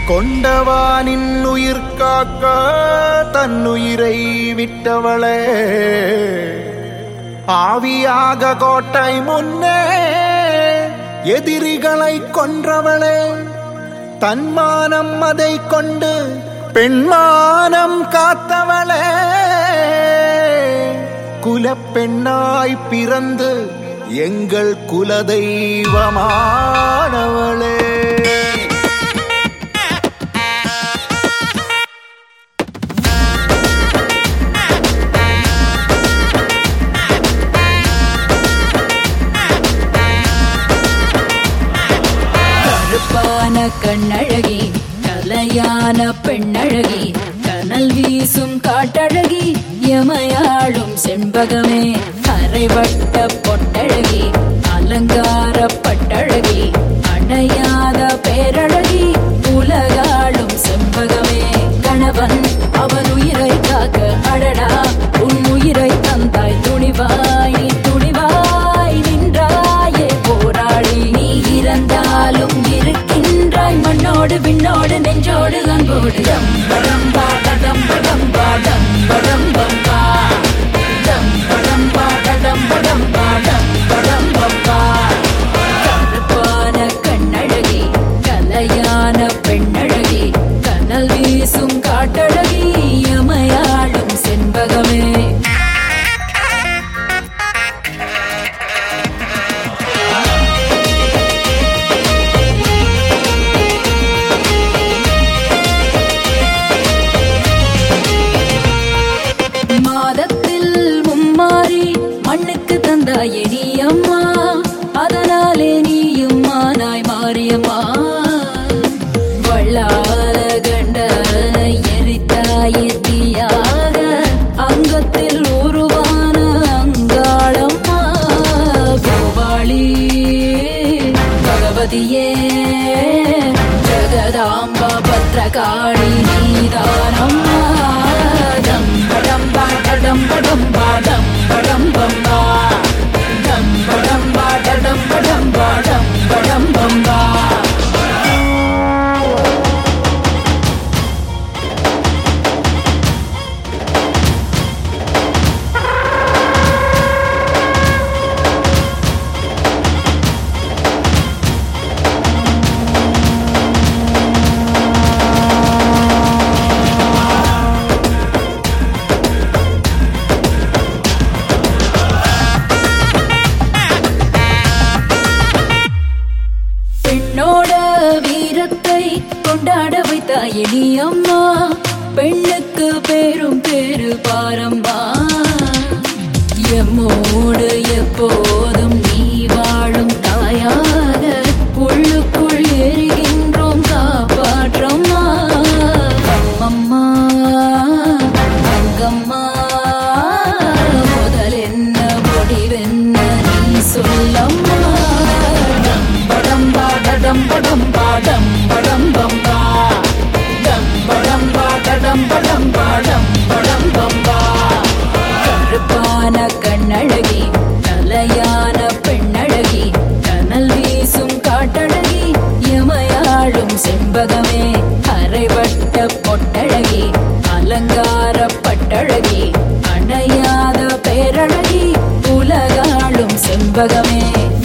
கொண்டவானின் உயிர் காக்க தன்னுயிரை விட்டவளே ஆவியாக கோட்டை முன்னே எதிரிகளை கொன்றவளே தன்மானம் அதை கொண்டு பெண்மானம் காத்தவளே குலப்பெண்ணாய் பிறந்து எங்கள் குலதெய்வமானவளே கருப்பான கண்ணழகி கலையான பெண்ணழகி கனல் வீசும் காட்டழகி எமையாளும் செண்பகமே அரைவட்ட பொட்டழகி அலங்கார பட்டழகி அடையாத பேரழகி உலகாளும் செண்பகமே கணவன் அவன் உயிரை காக்க அடடா உன் உயிரை தந்தாய் துணிவாய் நீ துணிவாய் நின்றாயே போராளி நீ இறந்தாலும் இருக்கின்றாய் மண்ணோடு விண்ணோடு நெஞ்சோடு அன்போடு டம்படம் பாடடம் படம் பாடம் படம் பம்பா டம்படம் பாடடம் படம் பாடம் படம் பம்பா கருப்பான கண்ணழகி கலையான பெண்ணழகி கனல் வீசும் காட்டழகி எமையாடும் செண்பகமே மாதத்தில் மும்மாறி மண்ணுக்கு தந்தாயே நீ அம்மா அதனாலே நீயும் மானாய் மாறியம்மா வள்ளால கண்ட எரித்தாயே தீயாக அங்கத்தில் உருவான அங்காளம்மா கோபாளி பகவதியே ஜகதாம்பா பத்ரகாளி நீதானம்மா டம் படம் பாடம் படம் பாடம் படம் பம்பா டம் படம் பாடம் படம் பாடம் படம் பம்பா பெண்ணோட வீரத்தை கொண்டாட வைத்தாயே நீ அம்மா பெண்ணுக்கு பேரும் பேரு பாரம்மா எம்மோடு எப்போதும் நீ வாழும் தாயாக உள்ளுக்குள் எரிகின்றோம் காப்பாற்றம்மா அம்மம்மா அங்கம்மா முதல் என்ன முடிவென்ன நீ சொல்லம்மா படம் பாடம் படம் பாடம் படம் பம்பா டம் படம் பாடம் படம் பாடம் படம் பம்பா கருப்பான கண்ணழகி கலையான பெண்ணழகி கனல் வீசும் காட்டழகி எமையாளும் செண்பகமே அரைவட்ட பொட்டழகி அலங்கார பட்டழகி அணையாத பேரழகி உலகாளும் செண்பகமே